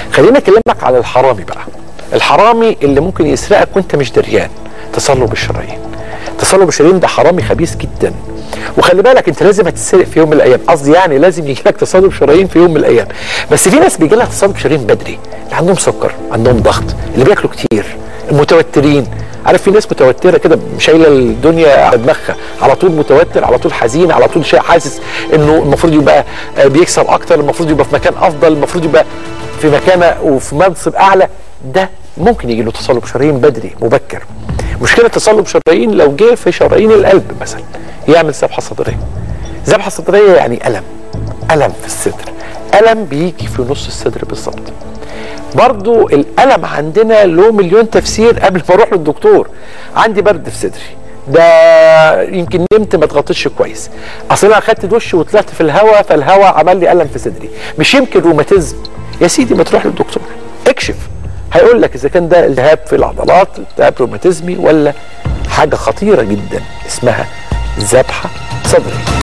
خليني اكلمك على الحرامي بقى الحرامي اللي ممكن يسرقك وانت مش دريان تصلب الشرايين تصلب الشرايين ده حرامي خبيث جدا وخلي بالك انت لازم هتتسرق في يوم من الايام قصدي يعني لازم يجي لك تصلب شرايين في يوم من الايام بس في ناس بيجي لها تصلب شرايين بدري اللي عندهم سكر عندهم ضغط اللي بياكلوا كتير المتوترين عارف في ناس متوتره كده شايله الدنيا على دماغها على طول متوتر على طول حزين على طول شيء حاسس انه المفروض يبقى آه، بيكسب اكتر المفروض يبقى في مكان افضل المفروض يبقى في مكانه وفي منصب اعلى ده ممكن يجي له تصلب شرايين بدري مبكر مشكله تصلب شرايين لو جه في شرايين القلب مثلا يعمل ذبحه صدريه ذبحه صدريه يعني الم الم في الصدر الم بيجي في نص الصدر بالظبط برضو الالم عندنا له مليون تفسير قبل ما اروح للدكتور عندي برد في صدري ده يمكن نمت ما اتغطيتش كويس اصل انا اخدت دش وطلعت في الهواء فالهواء عمل لي الم في صدري مش يمكن روماتيزم يا سيدي ما تروح للدكتور اكشف هيقول لك اذا كان ده التهاب في العضلات التهاب روماتيزمي ولا حاجه خطيره جدا اسمها ذبحه صدريه